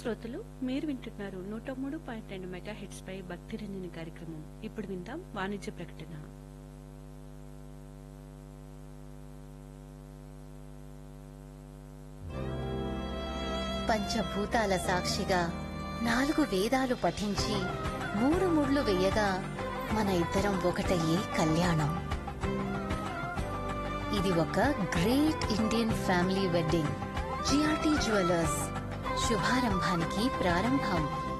శ్రోతలు మీరు వింటున్నారు నూట మూడు పాయింట్ రెండు మెగా హెడ్స్ పై భక్తిరంజని కార్యక్రమం ఇప్పుడు విందాం వాణిజ్య ప్రకటన పంచభూతాల సాక్షిగా నాలుగు వేదాలు పఠించి మూడు ముళ్ళు వేయగా మన ఇద్దరం ఒకటయ్యే కళ్యాణం ఇది ఒక great Indian family wedding GRT jewellers శుభారంభానికి ప్రారంభం